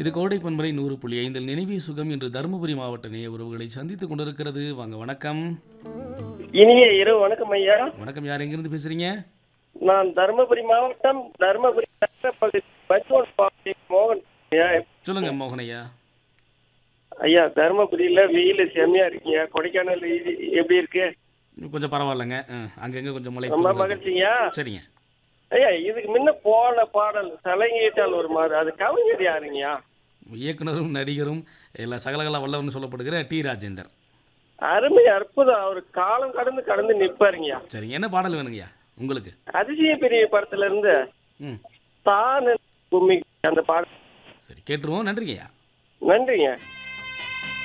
இது கோடை பண்பலை நூறு புள்ளி ஐந்தில் நினைவே சுகம் என்று தருமபுரி மாவட்ட நேய உறவுகளை சந்தித்துக் கொண்டிருக்கிறது வாங்க வணக்கம் இனிய இரவு வணக்கம் ஐயா வணக்கம் யார் எங்கிருந்து பேசுறீங்க நான் தருமபுரி மாவட்டம் தருமபுரி நகரப்பகுதி பச்சோன் பாண்டி மோகன் ஐயா சொல்லுங்க மோகனையா ஐயா தருமபுரியில வெயில் செம்மையா இருக்கீங்க கொடைக்கானல் இது எப்படி இருக்கு கொஞ்சம் பரவாயில்லைங்க ஆ, அங்கங்க கொஞ்சம் மழை ரொம்ப தூறல். மகிழ்ச்சியா சரிங்க ஐயா இதுக்கு முன்ன போன பாடல் சலங்கீட்டால் ஒரு மாதிரி அது கவிஞர் யாருங்கய்யா இயக்குனரும் நடிகரும் எல்லா சகலகலா வல்லவர்னு சொல்லப்படுகிற டி ராஜேந்தர் அருமை அற்புதம் அவர் காலம் கடந்து கடந்து நிப்பாருங்கய்யா சரிங்க என்ன பாடல் வேணுங்கய்யா உங்களுக்கு அதிசய பெரிய படத்துல இருந்து ம் தான் பூமி அந்த பாடல் சரி கேட்டுருவோம் நன்றிங்கய்யா நன்றிங்க